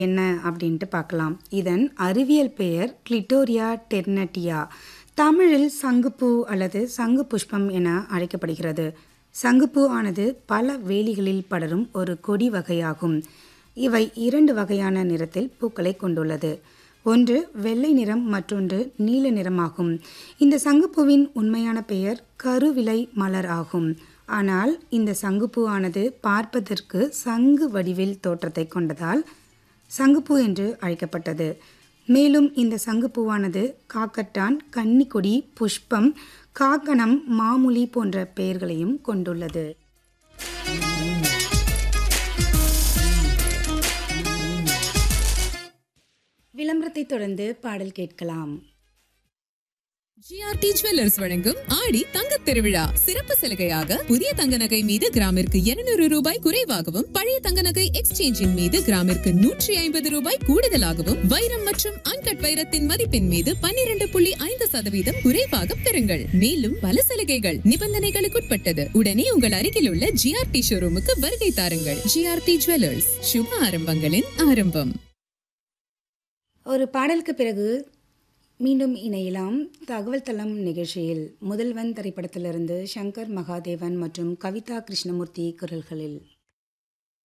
என்ன அப்படின்ட்டு பார்க்கலாம் இதன் அறிவியல் பெயர் கிளிட்டோரியா டெர்னட்டியா தமிழில் சங்குப்பூ அல்லது சங்கு புஷ்பம் என அழைக்கப்படுகிறது சங்குப்பூ ஆனது பல வேலிகளில் படரும் ஒரு கொடி வகையாகும் இவை இரண்டு வகையான நிறத்தில் பூக்களை கொண்டுள்ளது ஒன்று வெள்ளை நிறம் மற்றொன்று நீல நிறமாகும் இந்த சங்குப்பூவின் உண்மையான பெயர் கருவிலை மலர் ஆகும் ஆனால் இந்த சங்குப்பூ ஆனது பார்ப்பதற்கு சங்கு வடிவில் தோற்றத்தை கொண்டதால் சங்குப்பூ என்று அழைக்கப்பட்டது மேலும் இந்த சங்குப்பூவானது காக்கட்டான் கன்னிக்கொடி புஷ்பம் காக்கணம் மாமுலி போன்ற பெயர்களையும் கொண்டுள்ளது விளம்பரத்தை தொடர்ந்து பாடல் கேட்கலாம் ஜிஆர்டி ஜுவல்லர்ஸ் வழங்கும் ஆடி தங்கத் திருவிழா சிறப்பு சலுகையாக புதிய தங்க நகை மீது கிராமிற்கு 200 ரூபாய் குறைவாகவும் பழைய தங்க நகை எக்ஸ்சேஞ்சின் மீது கிராமிற்கு நூற்றி ஐம்பது ரூபாய் கூடுதலாகவும் வைரம் மற்றும் அன்கட் வைரத்தின் மதிப்பின் மீது 12.5% புள்ளி ஐந்து சதவீதம் குறைவாக பெறுங்கள் மேலும் பல சலுகைகள் நிபந்தனைகளுக்குட்பட்டது உடனே உங்கள் அருகில் உள்ள ஜிஆர்டி ஷோரூமுக்கு வருகை தாருங்கள் ஜிஆர்டி ஜுவல்லர்ஸ் சுப ஆரம்பங்களின் ஆரம்பம் ஒரு பாடலுக்கு பிறகு மீண்டும் இணையலாம் தகவல் தளம் நிகழ்ச்சியில் முதல்வன் திரைப்படத்திலிருந்து சங்கர் மகாதேவன் மற்றும் கவிதா கிருஷ்ணமூர்த்தி குரல்களில்